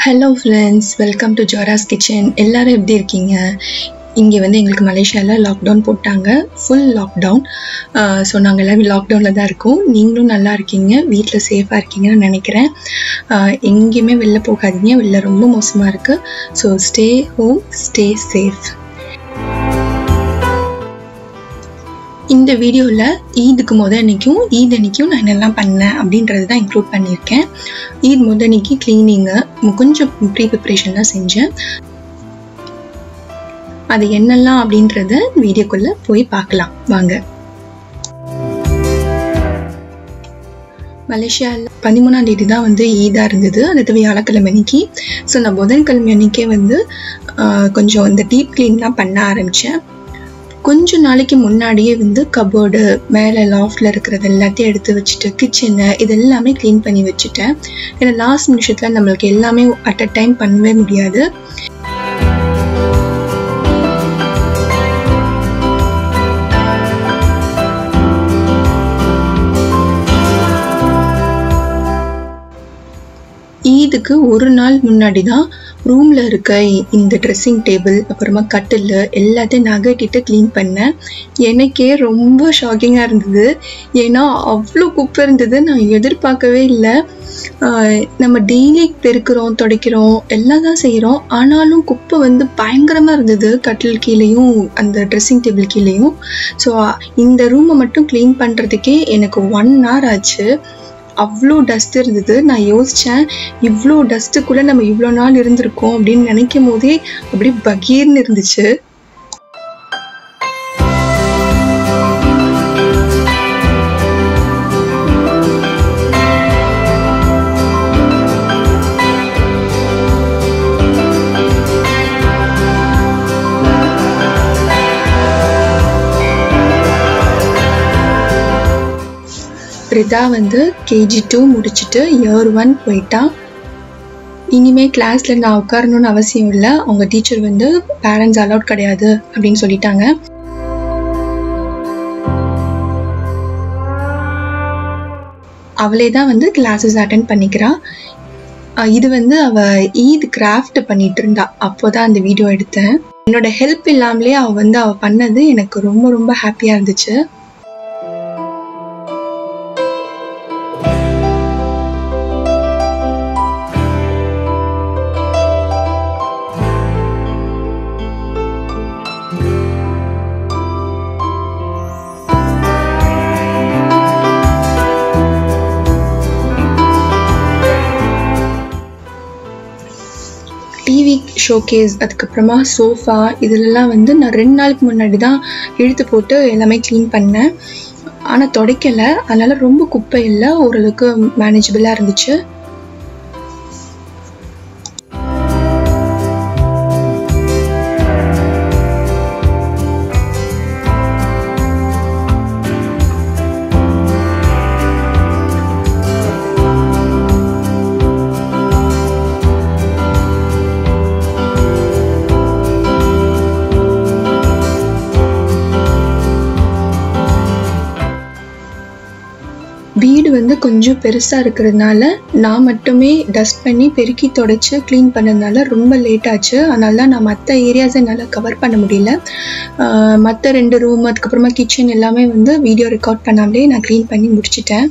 Hello friends welcome to Jora's kitchen எல்லாரும் எப்படி இருக்கீங்க இங்கே வந்து எங்களுக்கு மலேசியாவில் லாக்டவுன் போட்டாங்க ஃபுல் லாக்டவுன் ஸோ நாங்கள் எல்லாமே லாக்டவுனில் தான் இருக்கோம் நீங்களும் நல்லா இருக்கீங்க வீட்டில் சேஃபாக இருக்கீங்கன்னு நினைக்கிறேன் ஆஹ் எங்கேயுமே வெளில போகாதீங்க வெளில ரொம்ப மோசமாக இருக்குது so stay home stay safe இந்த வீடியோவில் ஈதுக்கு முத அன்னைக்கும் ஈத் அன்னைக்கும் நான் என்னெல்லாம் பண்ணேன் அப்படின்றது தான் இன்க்ளூட் பண்ணியிருக்கேன் ஈத் முத அன்னைக்கு க்ளீனிங்கு கொஞ்சம் ப்ரீ ப்ரிப்ரேஷன் தான் செஞ்சேன் அது என்னெல்லாம் அப்படின்றத வீடியோக்குள்ளே போய் பார்க்கலாம் வாங்க மலேசியாவில் பதிமூணாம் தேதி தான் வந்து ஈதாக இருந்தது அடுத்து வியாழக்கிழமை அன்னைக்கு ஸோ நான் புதன்கிழமை அன்னைக்கே வந்து ஆஹ், கொஞ்சம் இந்த டீப் க்ளீன்லாம் பண்ண ஆரம்பித்தேன் கொஞ்ச நாளைக்கு முன்னாடியே வந்து கபோர்டு மேலே லாஃப்டில் இருக்கிறது எல்லாத்தையும் எடுத்து வச்சுட்டு கிச்சனு இது எல்லாமே க்ளீன் பண்ணி வச்சுட்டேன் ஏன்னா லாஸ்ட் நிமிஷத்தில் நம்மளுக்கு எல்லாமே அட் அ டைம் பண்ணவே முடியாது ஈதுக்கு ஒரு நாள் முன்னாடி தான் ரூமில் இருக்க இந்த ட்ரெஸ்ஸிங் டேபிள் அப்புறமா கட்டில் எல்லாத்தையும் நகட்டிட்டு க்ளீன் பண்ணேன் எனக்கே ரொம்ப ஷாக்கிங்காக இருந்தது ஏன்னா அவ்வளோ குப்பை இருந்தது நான் எதிர்பார்க்கவே இல்லை ஆஹ் நம்ம டெய்லி பெருக்கிறோம் துடைக்கிறோம் எல்லாம் தான் செய்கிறோம் ஆனாலும் குப்பை வந்து பயங்கரமாக இருந்தது கட்டில் கீழேயும் அந்த ட்ரெஸ்ஸிங் டேபிள் கீழேயும் ஸோ இந்த ரூமை மட்டும் க்ளீன் பண்ணுறதுக்கே எனக்கு ஒன் ஹவர் ஆச்சு அவ்வளோ டஸ்ட் இருந்தது நான் யோசித்தேன் இவ்வளோ டஸ்ட்டுக்குள்ளே நம்ம இவ்வளோ நாள் இருந்திருக்கோம் அப்படின்னு நினைக்கும் போதே அப்படியே பகீர்னு இருந்துச்சு ரிதா வந்து கேஜி டூ முடிச்சுட்டு இயர் ஒன் போயிட்டா இனிமே கிளாஸ்ல நான் உட்காரணும்னு அவசியம் இல்லை அவங்க டீச்சர் வந்து பேரண்ட்ஸ் அலௌட் கிடையாது அப்படின்னு சொல்லிட்டாங்க அவளே தான் வந்து கிளாஸஸ் அட்டன் பண்ணிக்கிறா அஹ் இது வந்து அவ ஈத் கிராஃப்ட் பண்ணிட்டு இருந்தா அப்போதான் அந்த வீடியோ எடுத்தேன் என்னோட ஹெல்ப் இல்லாமலே அவ வந்து அவ பண்ணது எனக்கு ரொம்ப ரொம்ப ஹாப்பியா இருந்துச்சு டிவி ஷோகேஸ் அதுக்கப்புறமா சோஃபா இதிலெல்லாம் வந்து நான் ரெண்டு நாளுக்கு முன்னாடி தான் இழுத்து போட்டு எல்லாமே க்ளீன் பண்ணேன் ஆனால் துடைக்கலை அதனால ரொம்ப குப்பை இல்லை ஓரளவுக்கு மேனேஜபிளாக இருந்துச்சு வீடு வந்து கொஞ்சம் பெருசாக இருக்கிறதுனால நான் மட்டுமே டஸ்ட் பண்ணி பெருக்கி தொடச்சி க்ளீன் பண்ணதுனால ரொம்ப லேட் ஆச்சு அதனால தான் நான் மற்ற ஏரியாஸை என்னால் கவர் பண்ண முடியல மற்ற ரெண்டு ரூம் அதுக்கப்புறமா கிச்சன் எல்லாமே வந்து வீடியோ ரெக்கார்ட் பண்ணாமலே நான் க்ளீன் பண்ணி முடிச்சிட்டேன்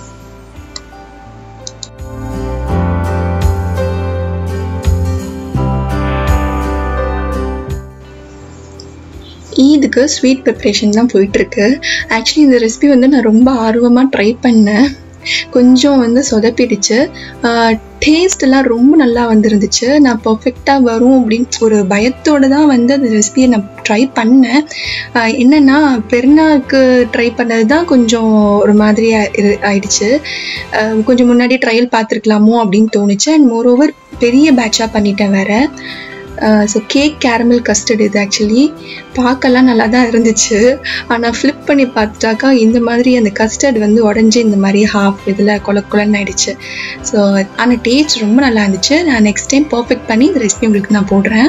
ஈதுக்கு ஸ்வீட் ப்ரிப்ரேஷன் தான் போயிட்டுருக்கு ஆக்சுவலி இந்த ரெசிபி வந்து நான் ரொம்ப ஆர்வமாக ட்ரை பண்ணேன் கொஞ்சம் வந்து சொதப்பிடுச்சு டேஸ்ட் எல்லாம் ரொம்ப நல்லா வந்திருந்துச்சு நான் பர்ஃபெக்டாக வரும் அப்படின்னு ஒரு பயத்தோடு தான் வந்து அந்த ரெசிபியை நான் ட்ரை பண்ணேன் ஆஹ் என்னன்னா பெருநாளுக்கு ட்ரை பண்ணது தான் கொஞ்சம் ஒரு மாதிரி ஆ- இரு- ஆயிடுச்சு ஆஹ் கொஞ்சம் முன்னாடி ட்ரையல் பார்த்துருக்கலாமோ அப்படின்னு தோணுச்சு அண்ட் மோரோவர் பெரிய பேட்சாக பண்ணிட்டேன் வேற ஸோ கேக் கேரமல் கஸ்டர்ட் இது ஆக்சுவலி பார்க்கலாம் நல்லா தான் இருந்துச்சு ஆனால் ஃப்ளிப் பண்ணி பார்த்துட்டாக்கா இந்த மாதிரி அந்த கஸ்டர்ட் வந்து உடஞ்சி இந்த மாதிரி ஹாஃப் இதில் கொல கொலன்னு ஆயிடுச்சு ஸோ ஆனால் டேஸ்ட் ரொம்ப நல்லா இருந்துச்சு நான் நெக்ஸ்ட் டைம் பர்ஃபெக்ட் பண்ணி இந்த ரெசிபி உங்களுக்கு நான் போடுறேன்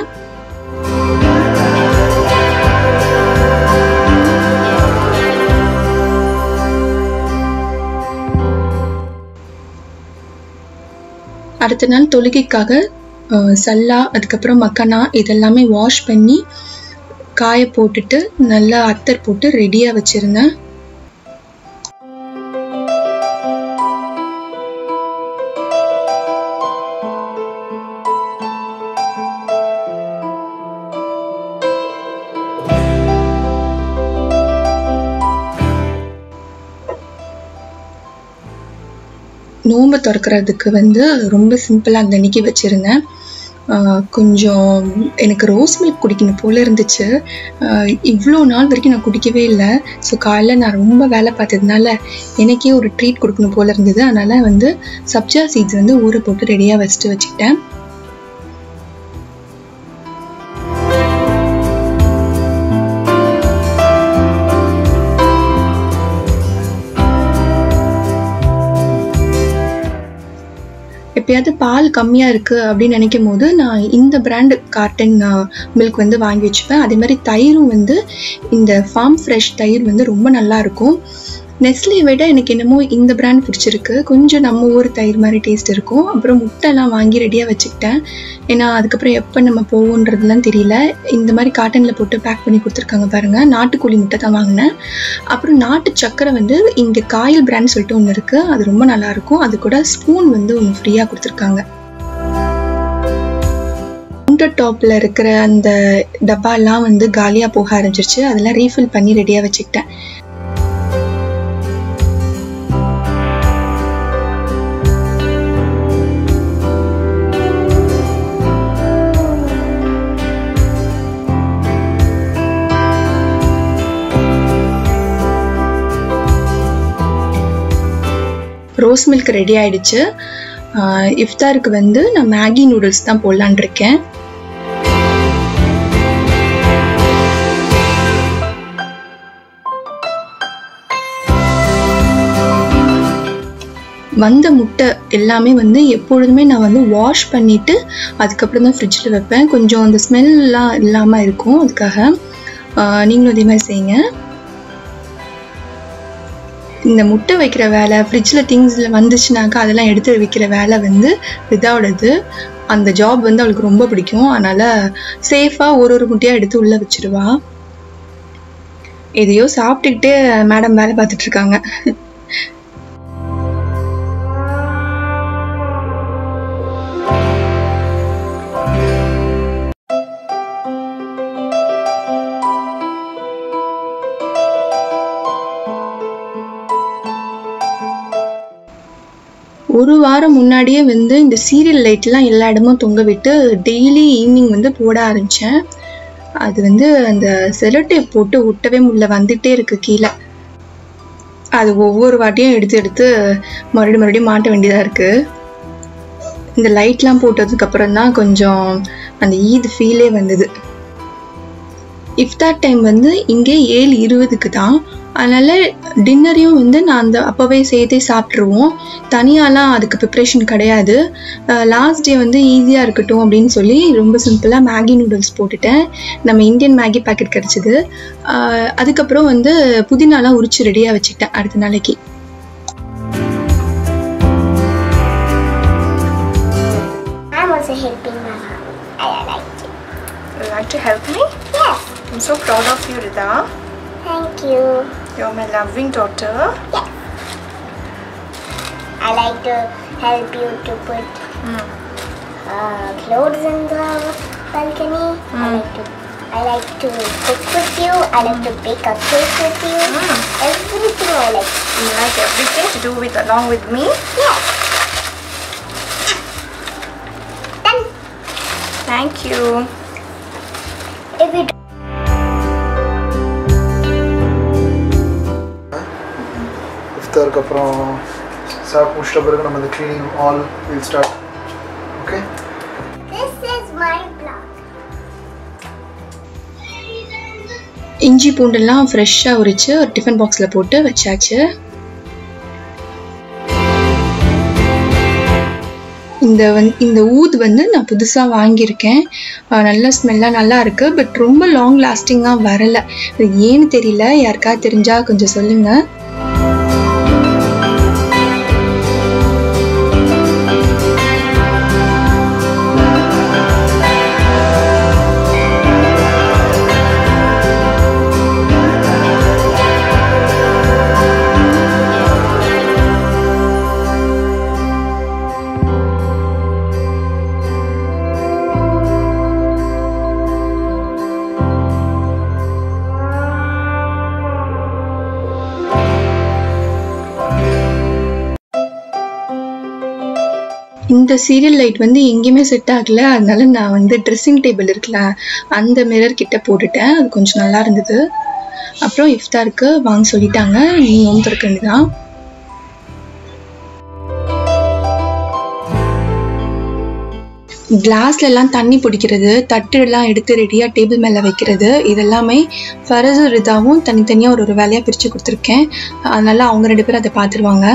அடுத்த நாள் தொழுகைக்காக சல்லா அதுக்கப்புறம் மக்கனா இதெல்லாமே வாஷ் பண்ணி காய போட்டுட்டு நல்லா அத்தர் போட்டு ரெடியாக வச்சுருந்தேன் நோன்பு திறக்கிறதுக்கு வந்து ரொம்ப சிம்பிளாக அந்த அன்னைக்கு வச்சுருந்தேன் கொஞ்சம் எனக்கு ரோஸ் மில்க் குடிக்கணும் போல் இருந்துச்சு இவ்வளோ நாள் வரைக்கும் நான் குடிக்கவே இல்லை ஸோ காலைல நான் ரொம்ப வேலை பார்த்ததுனால எனக்கே ஒரு ட்ரீட் கொடுக்கணும் போல் இருந்தது அதனால் வந்து சப்ஜா சீட்ஸ் வந்து ஊற போட்டு ரெடியாக வச்சுட்டு வச்சுக்கிட்டேன் எப்பயாவது பால் கம்மியாக இருக்குது அப்படின்னு நினைக்கும் போது நான் இந்த பிராண்டு கார்டன் மில்க் வந்து வாங்கி வச்சுப்பேன் அதே மாதிரி தயிரும் வந்து இந்த ஃபார்ம் ஃப்ரெஷ் தயிர் வந்து ரொம்ப நல்லா இருக்கும் நெஸ்லே விட எனக்கு என்னமோ இந்த பிராண்ட் பிடிச்சிருக்கு கொஞ்சம் நம்ம ஊர் தயிர் மாதிரி டேஸ்ட் இருக்கும் அப்புறம் முட்டைலாம் வாங்கி ரெடியாக வச்சுக்கிட்டேன் ஏன்னா அதுக்கப்புறம் எப்போ நம்ம போவோன்றதுலாம் தெரியல இந்த மாதிரி காட்டனில் போட்டு பேக் பண்ணி கொடுத்துருக்காங்க பாருங்கள் நாட்டுக்கோழி முட்டை தான் வாங்கினேன் அப்புறம் நாட்டு சக்கரை வந்து இங்கே காயல் பிராண்ட் சொல்லிட்டு ஒன்று இருக்குது அது ரொம்ப நல்லாயிருக்கும் அது கூட ஸ்பூன் வந்து ஒன்று ஃப்ரீயாக கொடுத்துருக்காங்க கவுண்டர் டாப்பில் இருக்கிற அந்த டப்பாலாம் வந்து காலியாக போக ஆரம்பிச்சிருச்சு அதெல்லாம் ரீஃபில் பண்ணி ரெடியாக வச்சுக்கிட்டேன் ரோஸ் மில்க் ரெடி ஆயிடுச்சு இஃப்தாருக்கு வந்து நான் மேகி நூடுல்ஸ் தான் போடலான் இருக்கேன் வந்த முட்டை எல்லாமே வந்து எப்பொழுதுமே நான் வந்து வாஷ் பண்ணிவிட்டு அதுக்கப்புறம் தான் ஃப்ரிட்ஜில் வைப்பேன் கொஞ்சம் அந்த ஸ்மெல்லாம் இல்லாமல் இருக்கும் அதுக்காக நீங்களும் அதே மாதிரி செய்யுங்க இந்த முட்டை வைக்கிற வேலை ஃப்ரிட்ஜில் திங்ஸில் வந்துச்சுனாக்கா அதெல்லாம் எடுத்து வைக்கிற வேலை வந்து விதாவோடது அந்த ஜாப் வந்து அவளுக்கு ரொம்ப பிடிக்கும் அதனால் சேஃபாக ஒரு ஒரு முட்டையாக எடுத்து உள்ளே வச்சிருவா எதையோ சாப்பிட்டுக்கிட்டே மேடம் வேலை பார்த்துட்ருக்காங்க ஒரு வாரம் முன்னாடியே வந்து இந்த சீரியல் லைட்லாம் எல்லா இடமும் தொங்க விட்டு டெய்லி ஈவினிங் வந்து போட ஆரம்பித்தேன் அது வந்து அந்த செலோடேப் போட்டு ஒட்டவே முடியல வந்துட்டே இருக்கு கீழே அது ஒவ்வொரு வாட்டியும் எடுத்து எடுத்து மறுபடியும் மறுபடியும் மாட்ட வேண்டியதாக இருக்குது இந்த லைட்லாம் போட்டதுக்கப்புறம் தான் கொஞ்சம் அந்த ஈத் ஃபீலே வந்தது இஃப்தார் டைம் வந்து இங்கே ஏழு இருபதுக்கு தான் அதனால் டின்னரையும் வந்து நான் அந்த அப்போவே சேர்த்தே சாப்பிட்ருவோம் தனியாலாம் அதுக்கு ப்ரிப்ரேஷன் கிடையாது லாஸ்ட் டே வந்து ஈஸியாக இருக்கட்டும் அப்படின்னு சொல்லி ரொம்ப சிம்பிளாக மேகி நூடுல்ஸ் போட்டுட்டேன் நம்ம இந்தியன் மேகி பேக்கெட் கிடச்சிது அதுக்கப்புறம் வந்து புதினாலாம் உரிச்சு ரெடியாக வச்சுக்கிட்டேன் அடுத்த நாளைக்கு I'm also helping Mama. I like it. You like to help me? Yes. I'm so proud of you, Rida. Thank you. You're my loving daughter. Yes. I like to help you to put Mm. uh, clothes in the balcony. I Mm. like to I like to cook with you. I like to bake a cake with you. Mm. Everything I like. You like everything to do with along with me? Yes. Then Thank you. if you இஃப்தாருக்கு அப்புறம் சாப்பிட்டு முடிச்சிட்ட பிறகு நம்ம இந்த cleaning all will start okay this is my block. இஞ்சி பூண்டெல்லாம் ஃப்ரெஷ்ஷாக உரித்து ஒரு டிஃபன் பாக்ஸில் போட்டு வச்சாச்சு இந்த வந் இந்த ஊத் வந்து நான் புதுசாக வாங்கியிருக்கேன் அஹ் நல்ல ஸ்மெல்லாக நல்லா இருக்குது பட் ரொம்ப லாங் லாஸ்டிங்காக வரலை அது ஏன்னு தெரியல யாருக்காவது தெரிஞ்சால் கொஞ்சம் சொல்லுங்கள் சீரியல் லைட் வந்து எங்கேயுமே செட் ஆகல அதனால நான் வந்து ட்ரெஸ்ஸிங் டேபிள் இருக்குல்ல அந்த மிரர் கிட்ட போட்டுட்டேன் அது கொஞ்சம் நல்லா இருந்தது அப்புறம் இஃப்தாருக்கு வாங்க சொல்லிட்டாங்க நீ நோம்பு திறக்க வேண்டியதான் கிளாஸ்ல எல்லாம் தண்ணி பிடிக்கிறது தட்டு எல்லாம் எடுத்து ரெடியாக டேபிள் மேலே வைக்கிறது இதெல்லாமே ஃபரஸும் ரிதாவும் தனித்தனியாக ஒரு ஒரு வேலையாக பிரித்து கொடுத்துருக்கேன் அதனால அவங்க ரெண்டு பேரும் அதை பார்த்துருவாங்க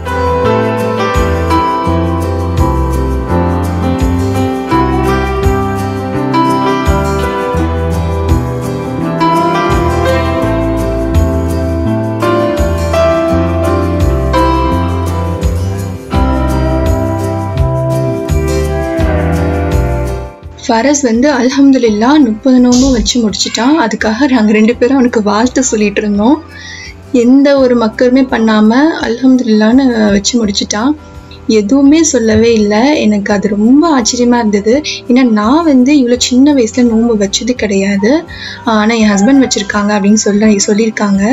ஃபரஸ் வந்து அல்ஹம்துலில்லா முப்பது நோம்பும் வச்சு முடிச்சிட்டான் அதுக்காக நாங்கள் ரெண்டு பேரும் அவனுக்கு வாழ்த்து சொல்லிட்டு இருந்தோம் எந்த ஒரு மக்களுமே பண்ணாமல் அல்ஹம்துலில்லான்னு வச்சு முடிச்சிட்டான் எதுவுமே சொல்லவே இல்லை எனக்கு அது ரொம்ப ஆச்சரியமாக இருந்தது ஏன்னா நான் வந்து இவ்வளோ சின்ன வயசில் நோன்பு வச்சது கிடையாது ஆனால் என் ஹஸ்பண்ட் வச்சுருக்காங்க அப்படின்னு சொல்ல சொல்லியிருக்காங்க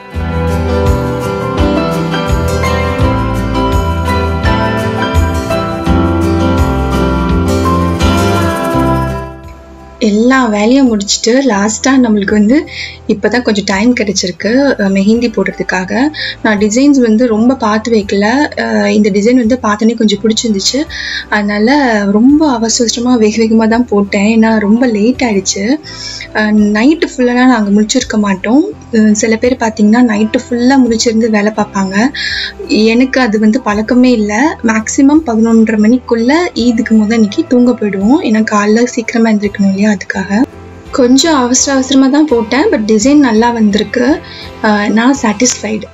எல்லா வேலையும் முடிச்சுட்டு லாஸ்ட்டாக நம்மளுக்கு வந்து இப்போ தான் கொஞ்சம் டைம் கிடச்சிருக்கு மெஹந்தி போடுறதுக்காக நான் டிசைன்ஸ் வந்து ரொம்ப பார்த்து வைக்கல அஹ் இந்த டிசைன் வந்து பார்த்தோன்னே கொஞ்சம் பிடிச்சிருந்துச்சு அதனால் ரொம்ப அவசர அவசரமாக வேக வேகமாக தான் போட்டேன் ஏன்னா ரொம்ப லேட் ஆயிடுச்சு நைட்டு ஃபுல்லாக நாங்கள் முடிச்சிருக்க மாட்டோம் அஹ் சில பேர் பார்த்தீங்கன்னா நைட்டு ஃபுல்லாக முடிச்சிருந்து வேலை பார்ப்பாங்க எனக்கு அது வந்து பழக்கமே இல்லை மேக்ஸிமம் பதினொன்றரை மணிக்குள்ளே ஈதுக்கு முத அன்னைக்கு தூங்க போயிடுவோம் ஏன்னா காலைல சீக்கிரமாக எழுந்திருக்கணும் இல்லையா அதுக்காக கொஞ்சம் அவசர அவசரமாக தான் போட்டேன் பட் டிசைன் நல்லா வந்திருக்கு அஹ் நான் சாட்டிஸ்ஃபைடு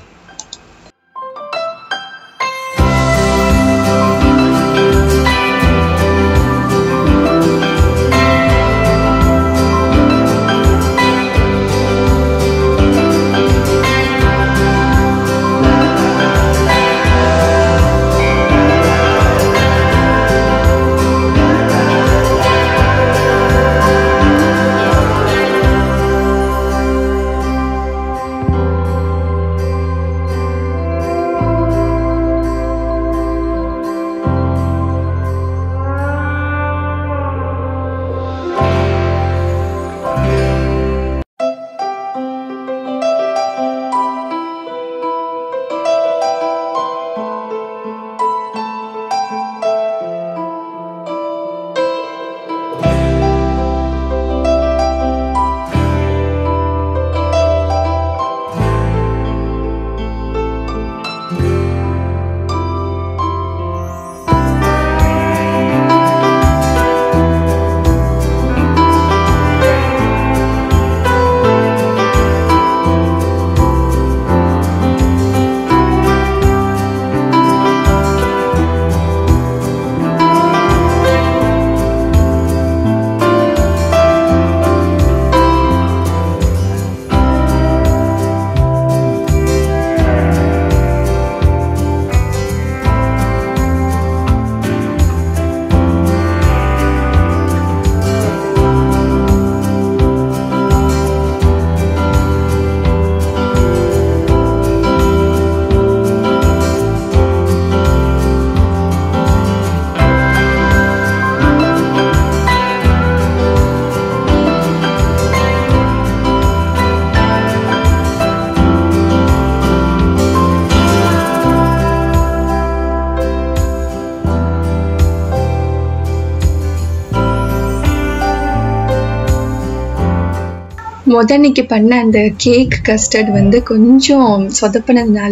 முதன்னைக்கு பண்ண அந்த கேக் கஸ்டர்ட் வந்து கொஞ்சம் சொதப்பினதுனால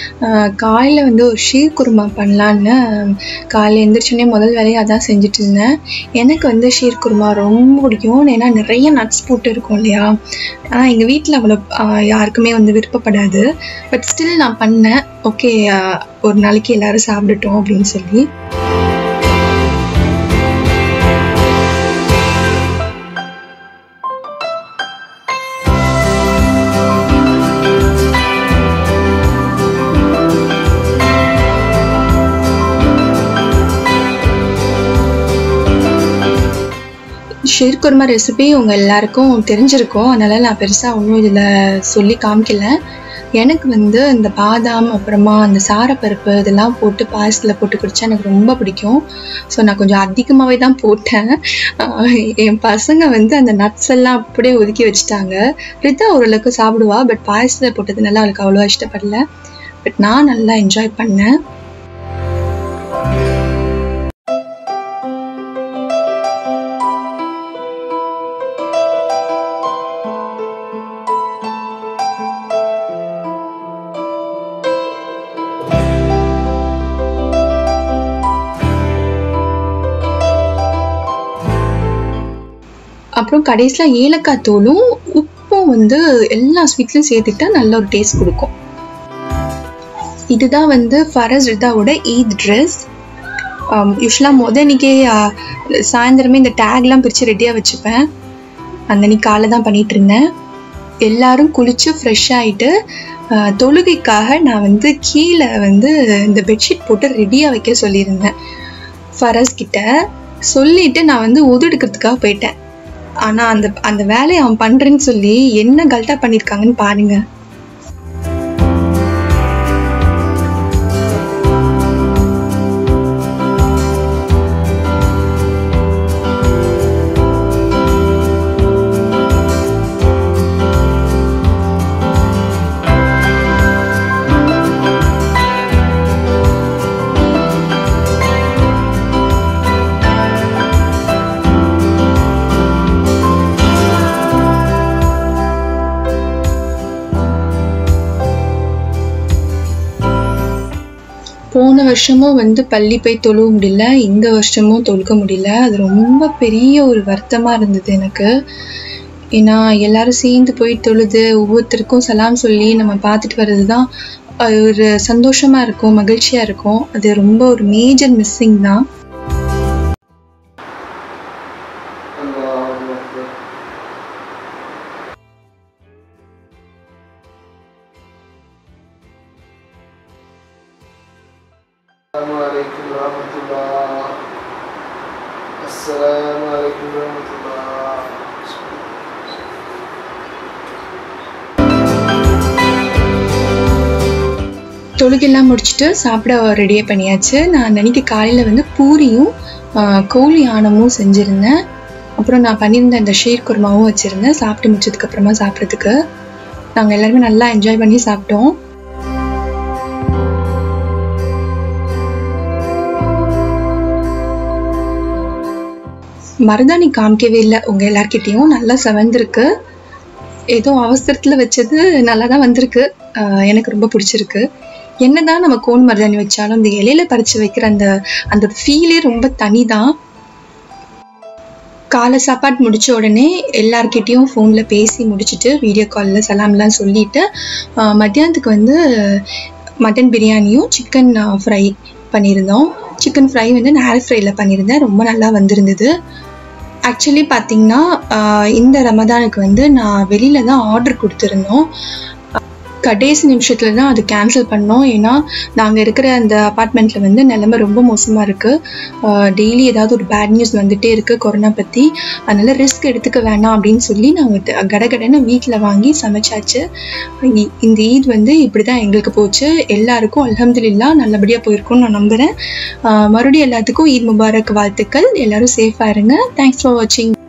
காலையில் வந்து ஒரு ஷீர் குருமா பண்ணலான்னு காலையில் எந்திரிச்சோடனே முதல் வேலையை அதான் செஞ்சுட்டு இருந்தேன் எனக்கு வந்து ஷீர் குருமா ரொம்ப பிடிக்கும் ஏன்னா நிறைய நட்ஸ் போட்டு இருக்கும் இல்லையா ஆனால் எங்கள் வீட்டில் அவ்வளோ ஆஹ், யாருக்குமே வந்து விருப்பப்படாது பட் ஸ்டில் நான் பண்ணேன் ஓகே ஒரு நாளைக்கு எல்லாரும் சாப்பிடட்டும் அப்படின்னு சொல்லி ஷீர் குருமா ரெசிபி உங்கள் எல்லாருக்கும் தெரிஞ்சிருக்கும் அதனால் நான் பெருசாக ஒன்றும் இதில் சொல்லி காமிக்கல எனக்கு வந்து இந்த பாதாம் அப்புறமா அந்த சாரப்பருப்பு இதெல்லாம் போட்டு பாயசத்தில் போட்டு குடிச்சா எனக்கு ரொம்ப பிடிக்கும் ஸோ நான் கொஞ்சம் அதிகமாகவே தான் போட்டேன் ஆஹ் என் பசங்க வந்து அந்த நட்ஸ் எல்லாம் அப்படியே ஒதுக்கி வச்சுட்டாங்க ரிதா ஓரளவுக்கு சாப்பிடுவா பட் பாயசத்தில் போட்டதுனால அவளுக்கு அவ்வளோ இஷ்டப்படல பட் நான் நல்லா என்ஜாய் பண்ணேன் அப்புறம் கடைசியில் ஏலக்காய் தூளும் உப்பும் வந்து எல்லா ஸ்வீட்லையும் சேர்த்துட்டா நல்ல ஒரு டேஸ்ட் கொடுக்கும் இதுதான் வந்து ஃபரஸ் ரிதாவோட ஈத் ட்ரெஸ் யூஸ்வலாக முத அன்றைக்கே சாயந்தரமே இந்த டேக்லாம் பிரித்து ரெடியாக வச்சுப்பேன் அந்த அன்னைக்கு காலை தான் பண்ணிட்டு இருந்தேன் எல்லாரும் குளிச்சு ஃப்ரெஷ் ஆகிட்டு தொழுகைக்காக நான் வந்து கீழே வந்து இந்த பெட்ஷீட் போட்டு ரெடியாக வைக்க சொல்லியிருந்தேன் ஃபரஸ் கிட்ட சொல்லிட்டு நான் வந்து உது எடுக்கிறதுக்காக போயிட்டேன் ஆனால் அந்த அந்த வேலையை அவன் பண்ணுறேன்னு சொல்லி என்ன கல்ட்டா பண்ணியிருக்காங்கன்னு பாருங்க போன வருஷமும் வந்து பள்ளி போய் தொழுவ முடியல இந்த வருஷமும் தொழுக முடியல அது ரொம்ப பெரிய ஒரு வருத்தமாக இருந்தது எனக்கு ஏன்னா எல்லாரும் சேர்ந்து போய் தொழுது ஒவ்வொருத்தருக்கும் சலாம் சொல்லி நம்ம பார்த்துட்டு வர்றது தான் அது ஒரு சந்தோஷமா இருக்கும் மகிழ்ச்சியா இருக்கும் அது ரொம்ப ஒரு மேஜர் மிஸ்ஸிங் தான் அல்லாஹ் அக்பர். السلام عليكم ورحمة الله السلام عليكم ورحمة الله தொழுகெல்லாம் முடிச்சுட்டு சாப்பிட ரெடியாக பண்ணியாச்சு நான் அன்னைக்கு காலையில் வந்து பூரியும் ஆஹ், கோழி ஆணமும் செஞ்சுருந்தேன் அப்புறம் நான் பண்ணியிருந்த அந்த ஷீர் குருமாவும் வச்சுருந்தேன் சாப்பிட்டு முடிச்சதுக்கு அப்புறமா சாப்பிட்றதுக்கு நாங்கள் எல்லாருமே நல்லா என்ஜாய் பண்ணி சாப்பிட்டோம் மருதாணி காமிக்கவே இல்லை உங்கள் எல்லார்கிட்டேயும் நல்லா செவந்திருக்கு ஏதோ அவசரத்தில் வச்சது நல்லா தான் வந்திருக்கு ஆஹ் எனக்கு ரொம்ப பிடிச்சிருக்கு என்னதான் நம்ம கோன் மருதாணி வச்சாலும் இந்த இலையில பறிச்சு வைக்கிற அந்த அந்த ஃபீலே ரொம்ப தனி தான் காலை சாப்பாடு முடிச்ச உடனே எல்லார்கிட்டேயும் ஃபோனில் பேசி முடிச்சுட்டு வீடியோ காலில் சலாம்லாம் சொல்லிட்டு ஆஹ் மத்தியானத்துக்கு வந்து மட்டன் பிரியாணியும் சிக்கன் ஃப்ரை பண்ணியிருந்தோம் சிக்கன் ஃப்ரை வந்து நான் ஏர் ஃப்ரையில் பண்ணியிருந்தேன் ரொம்ப நல்லா வந்திருந்தது ஆக்சுவலி பார்த்தீங்கன்னா ஆஹ் இந்த ரமதானுக்கு வந்து நான் வெளியில தான் ஆர்டர் கொடுத்துருந்தோம் கடைசி நிமிஷத்துல தான் அது கேன்சல் பண்ணோம் ஏன்னா நாங்கள் இருக்கிற அந்த அப்பார்ட்மெண்ட்ல வந்து நிலைமை ரொம்ப மோசமாக இருக்குது டெய்லி ஏதாவது ஒரு பேட் நியூஸ் வந்துட்டே இருக்கு கொரோனா பற்றி அதனால ரிஸ்க் எடுத்துக்க வேணாம் அப்படின்னு சொல்லி நாங்கள் கடகடன்னு வீட்டில் வாங்கி சமைச்சாச்சு இ- இந்த ஈத் வந்து இப்படி தான் எங்களுக்கு போச்சு எல்லாருக்கும் அல்ஹம்துலில்லா நல்லபடியாக போயிருக்கும்னு நான் நம்புகிறேன் மறுபடியும் எல்லாத்துக்கும் ஈத் முபாரக் வாழ்த்துக்கள் எல்லாரும் சேஃபாக இருங்க தேங்க்ஸ் ஃபார் வாட்சிங்